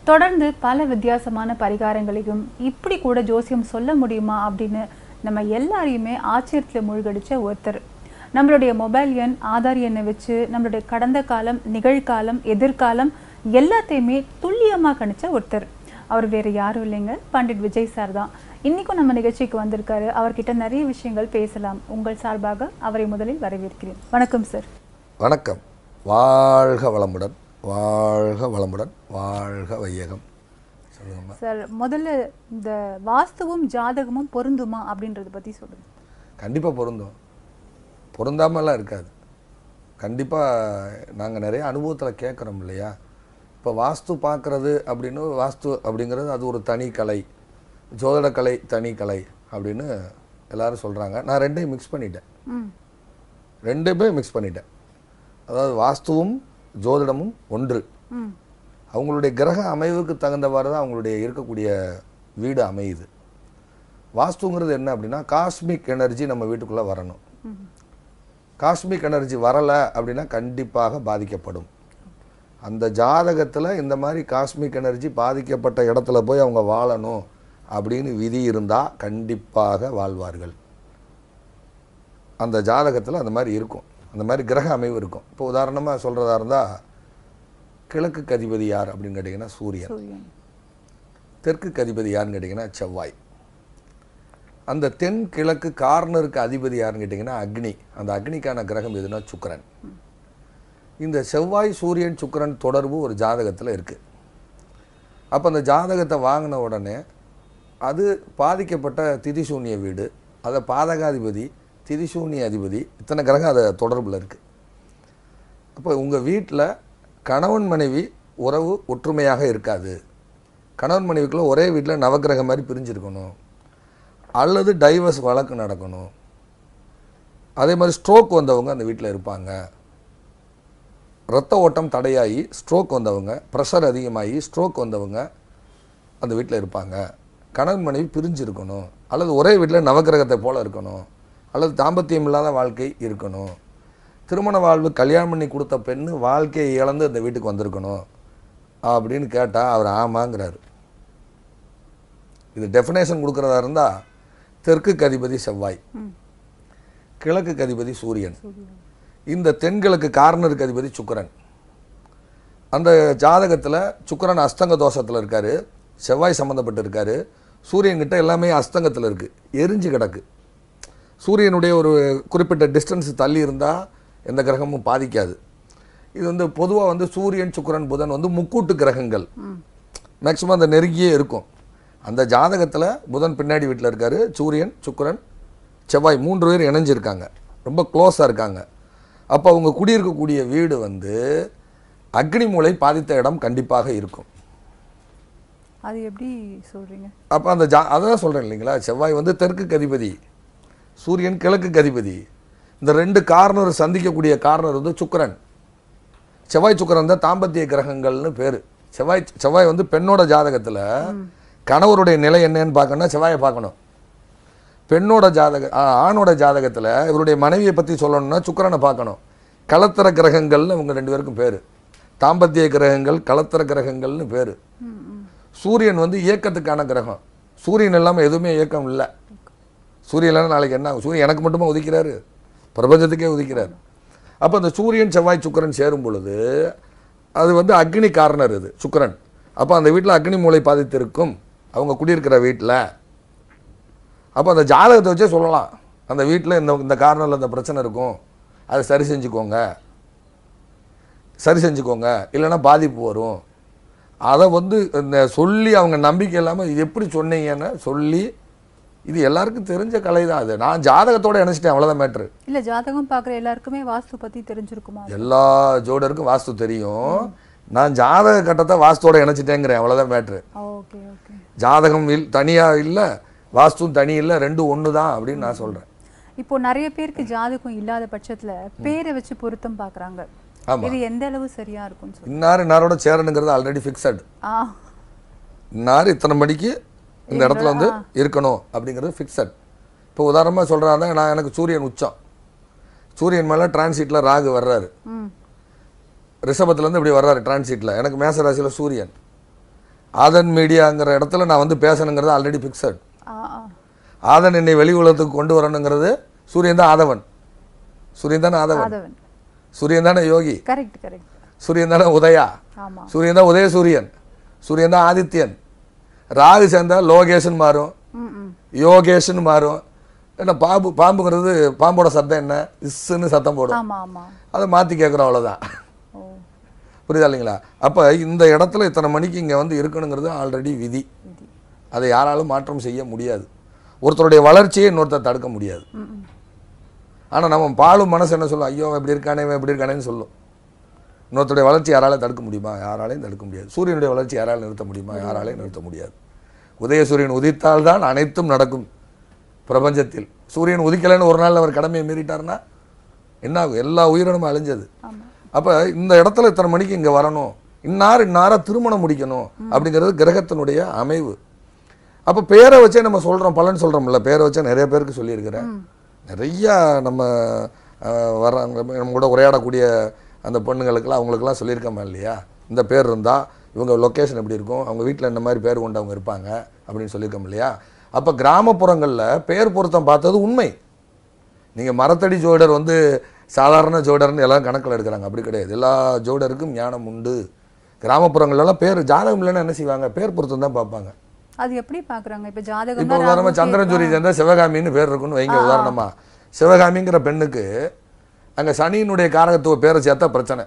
தொடர்ந்து பல வித்தியாசமான பரிகாரங்களையும் இப்படி கூட ஜோசியம் சொல்ல முடியுமா அப்படின்னு நம்ம எல்லாரையுமே ஆச்சரியத்துல மூழ்கடிச்ச ஒருத்தர் நம்மளுடைய மொபைல் எண் ஆதார் எண்ணை வச்சு நம்மளுடைய கடந்த காலம் நிகழ்காலம் எதிர்காலம் எல்லாத்தையுமே துல்லியமா கணிச்ச ஒருத்தர் அவர் வேற யாரும் இல்லைங்க பண்டிட் விஜய் சார் தான் இன்னைக்கும் நம்ம நிகழ்ச்சிக்கு வந்திருக்காரு அவர்கிட்ட நிறைய விஷயங்கள் பேசலாம் உங்கள் சார்பாக அவரை முதலில் வரவேற்கிறேன் வணக்கம் சார் வணக்கம் வாழ்க வளமுடன் வாழ்க வளமுடன் வாழ்க வையகம் சொல்லுங்கம்மா சார் முதல்ல இந்த வாஸ்துவும் ஜாதகமும் பொருந்துமா அப்படின்றத பத்தி சொல்லுங்க கண்டிப்பாக பொருந்தும் பொருந்தாமலாம் இருக்காது கண்டிப்பாக நாங்கள் நிறைய அனுபவத்தில் கேட்குறோம் இல்லையா இப்போ வாஸ்து பார்க்குறது அப்படின்னு வாஸ்து அப்படிங்கிறது அது ஒரு தனி கலை ஜோதிட கலை தனி கலை அப்படின்னு எல்லாரும் சொல்கிறாங்க நான் ரெண்டையும் மிக்ஸ் பண்ணிட்டேன் ம் ரெண்டுமே மிக்ஸ் பண்ணிட்டேன் அதாவது வாஸ்துவும் ஜோதிடமும் ஒன்று ம் அவங்களுடைய கிரக அமைவுக்கு தகுந்தவாறு தான் அவங்களுடைய இருக்கக்கூடிய வீடு அமையுது வாஸ்துங்கிறது என்ன அப்படின்னா காஸ்மிக் எனர்ஜி நம்ம வீட்டுக்குள்ளே வரணும் ம் காஸ்மிக் எனர்ஜி வரலை அப்படின்னா கண்டிப்பாக பாதிக்கப்படும் அந்த ஜாதகத்தில் இந்த மாதிரி காஸ்மிக் எனர்ஜி பாதிக்கப்பட்ட இடத்துல போய் அவங்க வாழணும் அப்படின்னு விதி இருந்தால் கண்டிப்பாக வாழ்வார்கள் அந்த ஜாதகத்தில் அந்த மாதிரி இருக்கும் அந்த மாதிரி கிரக அமைவு இருக்கும் இப்போ உதாரணமாக சொல்கிறதா இருந்தால் கிழக்கு அதிபதி யார் அப்படின்னு கேட்டிங்கன்னா சூரியன் சூரியன் தெற்கு அதிபதி யாருன்னு கேட்டிங்கன்னா செவ்வாய் அந்த தென் கிழக்கு கார்னருக்கு அதிபதி யாருன்னு கேட்டிங்கன்னா அக்னி அந்த அக்னிக்கான கிரகம் எதுனா சுக்கிரன் இந்த செவ்வாய் சூரியன் சுக்கிரன் தொடர்பு ஒரு ஜாதகத்தில் இருக்குது அப்போ அந்த ஜாதகத்தை வாங்கின உடனே அது பாதிக்கப்பட்ட திதிசூன்ய வீடு அதை பாதகாதிபதி திதிசூன்ய அதிபதி இத்தனை கிரகம் அதை தொடர்பில் இருக்குது அப்போ உங்கள் வீட்டில் கணவன் மனைவி உறவு ஒற்றுமையாக இருக்காது கணவன் மனைவிக்குள்ள ஒரே வீட்டில் நவக்கிரகம் மாதிரி பிரிஞ்சிருக்கணும் அல்லது டைவர்ஸ் வழக்கு நடக்கணும் அதே மாதிரி ஸ்ட்ரோக் வந்தவங்க அந்த வீட்டில் இருப்பாங்க ரத்த ஓட்டம் தடையாகி ஸ்ட்ரோக் வந்தவங்க ப்ரெஷர் அதிகமாகி ஸ்ட்ரோக் வந்தவங்க அந்த வீட்டில் இருப்பாங்க கணவன் மனைவி பிரிஞ்சு இருக்கணும் அல்லது ஒரே வீட்டில் நவக்கிரகத்தை போல இருக்கணும் அல்லது தாம்பத்தியம் இல்லாத வாழ்க்கை இருக்கணும் திருமண வாழ்வு கல்யாணம் பண்ணி கொடுத்த பெண்ணு வாழ்க்கையை இழந்து அந்த வீட்டுக்கு வந்திருக்கணும் அப்படின்னு கேட்டால் அவர் ஆமாங்கிறாரு இது டெஃபினேஷன் கொடுக்குறதா இருந்தால் தெற்கு அதிபதி செவ்வாய் ம் கிழக்கு அதிபதி சூரியன் சூரியன் இந்த தென்கிழக்கு கார்னருக்கு அதிபதி சுக்கிரன் அந்த ஜாதகத்தில் சுக்கிரன் அஸ்தங்க தோஷத்தில் இருக்காரு செவ்வாய் சம்மந்தப்பட்டு இருக்காரு சூரியன் கிட்ட எல்லாமே அஸ்தங்கத்தில் இருக்குது எரிஞ்சு கிடக்கு சூரியனுடைய ஒரு குறிப்பிட்ட டிஸ்டன்ஸ் தள்ளி இருந்தால் எந்த கிரகமும் பாதிக்காது இது வந்து பொதுவாக வந்து சூரியன் சுக்கிரன் புதன் வந்து முக்கூட்டு கிரகங்கள் ம் மேக்ஸிமம் அந்த நெருங்கியே இருக்கும் அந்த ஜாதகத்தில் புதன் பின்னாடி வீட்டில் இருக்காரு சூரியன் சுக்கிரன் செவ்வாய் மூன்று பேர் இணைஞ்சிருக்காங்க ரொம்ப க்ளோஸாக இருக்காங்க அப்போ அவங்க குடியிருக்கக்கூடிய வீடு வந்து அக்னி மூலை பாதித்த இடம் கண்டிப்பாக இருக்கும் அது எப்படி சொல்றீங்க அப்போ அந்த ஜா அதான் சொல்கிறேன் இல்லைங்களா செவ்வாய் வந்து தெற்கு அதிபதி சூரியன் கிழக்கு அதிபதி இந்த ரெண்டு கார்னர் சந்திக்கக்கூடிய கார்னர் வந்து சுக்கிரன் செவ்வாய் சுக்கிரன் தான் தாம்பத்திய கிரகங்கள்னு பேர் செவ்வாய் செவ்வாய் வந்து பெண்ணோட ஜாதகத்தில் கணவருடைய நிலை என்னன்னு பார்க்கணும்னா செவ்வாயை பார்க்கணும் பெண்ணோட ஜாதக ஆ, ஆணோட ஜாதகத்தில் இவருடைய மனைவியை பற்றி சொல்லணும்னா சுக்கிரனை பார்க்கணும் கலத்தர கிரகங்கள்னு இவங்க ரெண்டு பேருக்கும் பேர் தாம்பத்திய கிரகங்கள் கலத்தர கிரகங்கள்னு பேர் ம் ம் சூரியன் வந்து இயக்கத்துக்கான கிரகம் சூரியன் இல்லாமல் எதுவுமே இயக்கம் இல்லை சூரியன் இல்லைன்னா நாளைக்கு என்ன ஆகும் சூரியன் எனக்கு மட்டுமா உதிக்கிறாரு பிரபஞ்சத்துக்கே உதிக்கிறார் அப்போ அந்த சூரியன் செவ்வாய் சுக்கிரன் சேரும் பொழுது அது வந்து அக்னி காரணர் இது சுக்கிரன் அப்போ அந்த வீட்டில் அக்னி மூலை பாதித்திருக்கும் அவங்க குடியிருக்கிற வீட்டில் அப்போ அந்த ஜாதகத்தை வச்சே சொல்லலாம் அந்த வீட்டில் இந்த இந்த காரணத்தில் இந்த பிரச்சனை இருக்கும் அதை சரி செஞ்சுக்கோங்க சரி செஞ்சுக்கோங்க இல்லைன்னா பாதிப்பு வரும் அதை வந்து இந்த சொல்லி அவங்க நம்பிக்கை இல்லாமல் இது எப்படி சொன்னீங்கன்னு சொல்லி இது எல்லாருக்கும் தெரிஞ்ச கலை தான் அது நான் ஜாதகத்தோட இணைச்சிட்டேன் அவ்வளோதான் மேட்ரு இல்ல ஜாதகம் பார்க்குற எல்லாருக்குமே வாஸ்து பத்தி தெரிஞ்சிருக்குமா எல்லா ஜோடருக்கும் வாஸ்து தெரியும் நான் ஜாதக கட்டத்தை வாஸ்துவோட இணைச்சிட்டேங்கிறேன் அவ்வளோதான் மேட்ரு ஓகே ஓகே ஜாதகம் இல் தனியாக இல்லை வாஸ்துவும் தனி இல்லை ரெண்டும் ஒன்று தான் அப்படின்னு நான் சொல்கிறேன் இப்போ நிறைய பேருக்கு ஜாதகம் இல்லாத பட்சத்துல பேரை வச்சு பொருத்தம் பார்க்கறாங்க ஆமா. இது எந்த அளவு சரியா இருக்கும்னு சொல்லி இன்னார் இன்னாரோட சேரணுங்கிறது ஆல்ரெடி ஃபிக்ஸட் ஆ இன்னார் இத்தனை மணிக்கு இந்த இடத்துல வந்து இருக்கணும் அப்படிங்கிறது ஃபிக்ஸட் இப்போ உதாரணமாக சொல்கிறாங்க நான் எனக்கு சூரியன் உச்சம் சூரியன் மேலே டிரான்சிட்டில் ராகு வர்றாரு ம் ரிஷபத்துலேருந்து இப்படி வர்றாரு டிரான்சிட்டில் எனக்கு மேச ராசியில் சூரியன் ஆதன் மீடியாங்கிற இடத்துல நான் வந்து பேசணுங்கிறது ஆல்ரெடி ஃபிக்ஸட் ஆ ஆ ஆதன் என்னை வெளி உலகத்துக்கு கொண்டு வரணுங்கிறது சூரியன் தான் ஆதவன் சூரியன் தானே ஆதவன் ஆதவன் சூரியன் தானே யோகி கரெக்ட் கரெக்ட் சூரியன் தானே உதயா ஆமா சூரியன் தான் உதய சூரியன் சூரியன் தான் ஆதித்யன் ராகு சேர்ந்தா லோகேஷன் மாறும் ம் ம் யோகேஷ்னு மாறும் என்ன பாம்பு பாம்புங்கிறது பாம்போட சத்தம் என்ன இஸ்ஸுன்னு சத்தம் போடும் ஆமா ஆமா அதை மாற்றி கேட்குறோம் அவ்வளோதான் ஓ புரியுதா இல்லைங்களா அப்போ இந்த இடத்துல இத்தனை மணிக்கு இங்கே வந்து இருக்கணுங்கிறது ஆல்ரெடி விதி விதி அதை யாராலும் மாற்றம் செய்ய முடியாது ஒருத்தருடைய வளர்ச்சியை இன்னொருத்தர் தடுக்க முடியாது ம் ம் ஆனால் நம்ம பாலும் மனசு என்ன சொல்லும் ஐயோ அவன் இப்படி இருக்கானே இவன் இப்படி இருக்கானேன்னு சொல்லும் இன்னொருத்தருடைய வளர்ச்சி யாராலையும் தடுக்க முடியுமா யாராலையும் தடுக்க முடியாது சூரியனுடைய வளர்ச்சி யாராலும் நிறுத்த முடியுமா யாராலையும் நிறுத்த முடியாது உதய சூரியன் உதித்தால் தான் அனைத்தும் நடக்கும் பிரபஞ்சத்தில் சூரியன் உதிக்கலைன்னு ஒரு நாள் அவர் கடமையை மீறிட்டாருன்னா என்ன ஆகும் எல்லா உயிரினமும் அழிஞ்சது ஆமா அப்போ இந்த இடத்துல இத்தனை மணிக்கு இங்கே வரணும் இன்னார் இன்னார திருமணம் முடிக்கணும் அப்படிங்கிறது கிரகத்தினுடைய அமைவு அப்போ பேரை வச்சே நம்ம சொல்கிறோம் பலன் சொல்கிறோம்ல பேரை வச்சே நிறைய பேருக்கு சொல்லியிருக்கிறேன் நிறையா நம்ம அஹ், வர்றாங்க நம்ம கூட உரையாடக்கூடிய அந்த பொண்ணுங்களுக்கெல்லாம் அவங்களுக்கெல்லாம் சொல்லியிருக்கோமா இல்லையா இந்த பேர் இருந்தால் இவங்க லொக்கேஷன் எப்படி இருக்கும் அவங்க வீட்டில் இந்த மாதிரி பேர் கொண்டவங்க இருப்பாங்க அப்படின்னு சொல்லியிருக்கோம் இல்லையா அப்போ கிராமப்புறங்களில் பேர் பொருத்தம் பார்த்தது உண்மை நீங்கள் மரத்தடி ஜோடர் வந்து சாதாரண ஜோடர்னு எல்லாம் கணக்கில் எடுக்கிறாங்க அப்படி கிடையாது எல்லா ஜோடருக்கும் ஞானம் உண்டு கிராமப்புறங்கள்லாம் பேர் ஜாதகம் இல்லைன்னா என்ன செய்வாங்க பேர் பொருத்தம் தான் பார்ப்பாங்க அது எப்படி பாக்குறாங்க இப்ப இப்போ ஜாதகம் உதாரணமாக சந்திரஜூரி சேர்ந்தா சிவகாமின்னு பேர் இருக்குன்னு வைங்க உதாரணமா சிவகாமிங்கிற பெண்ணுக்கு அங்கே சனியினுடைய காரகத்துவ பேரை சேர்த்தா பிரச்சனை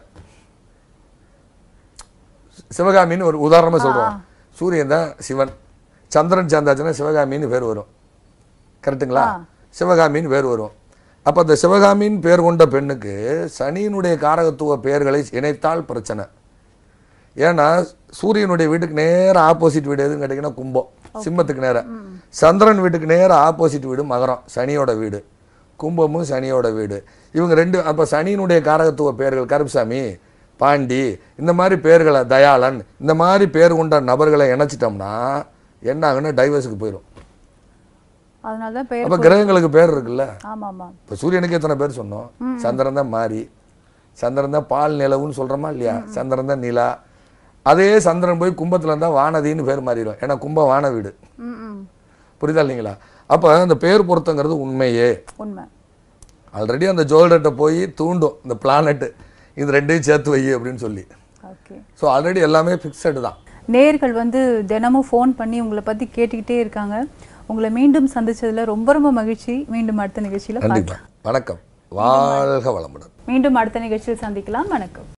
சிவகாமின்னு ஒரு உதாரணமாக சொல்கிறோம் சூரியன் தான் சிவன் சந்திரன் சேர்ந்தாச்சுன்னா சிவகாமின்னு பேர் வரும் கரெக்ட்டுங்களா சிவகாமின்னு பேர் வரும் அப்போ அந்த சிவகாமின்னு பேர் கொண்ட பெண்ணுக்கு சனியினுடைய காரகத்துவ பெயர்களை இணைத்தால் பிரச்சனை ஏன்னா சூரியனுடைய வீட்டுக்கு நேரா ஆப்போசிட் வீடு எதுன்னு கேட்டிங்கன்னா கும்பம் சிம்மத்துக்கு நேரா சந்திரன் வீட்டுக்கு நேரா ஆப்போசிட் வீடு மகரம் சனியோட வீடு கும்பமும் சனியோட வீடு இவங்க ரெண்டு அப்போ சனியினுடைய காரகத்துவ பெயர்கள் கருப்புசாமி பாண்டி இந்த மாதிரி பேர்களை தயாளன் இந்த மாதிரி பேர் கொண்ட நபர்களை இணைச்சிட்டோம்னா என்ன ஆகுன்னா டைவர்ஸுக்கு போயிடும் அதனால தான் பேர் அப்போ கிரகங்களுக்கு பேர் இருக்குல்ல ஆமா ஆமா இப்போ சூரியனுக்கு எத்தனை பேர் சொன்னோம் சந்திரன் தான் மாறி சந்திரன் தான் பால் நிலவுன்னு சொல்கிறோமா இல்லையா சந்திரன் தான் நிலா அதே சந்திரன் போய் கும்பத்தில் இருந்தால் வானதின்னு பேர் மாறிடும் ஏன்னா கும்பம் வான வீடு ம் ம் புரியுதா இல்லைங்களா அப்போ அந்த பேர் பொருத்தங்கிறது உண்மையே உண்மை ஆல்ரெடி அந்த ஜோல்டர்கிட்ட போய் தூண்டும் இந்த பிளானெட்டு இது ரெண்டையும் சேர்த்து வை அப்படின்னு சொல்லி ஓகே ஸோ ஆல்ரெடி எல்லாமே ஃபிக்ஸடு தான் நேர்கள் வந்து தினமும் ஃபோன் பண்ணி உங்களை பத்தி கேட்டுக்கிட்டே இருக்காங்க உங்களை மீண்டும் சந்திச்சதுல ரொம்ப ரொம்ப மகிழ்ச்சி மீண்டும் அடுத்த நிகழ்ச்சியில பார்க்கலாம் கண்டிப்பாக வணக்கம் வாழ்க வளமுடன் மீண்டும் அடுத்த நிகழ்ச்சியில் சந்திக்கலாம் வணக்கம்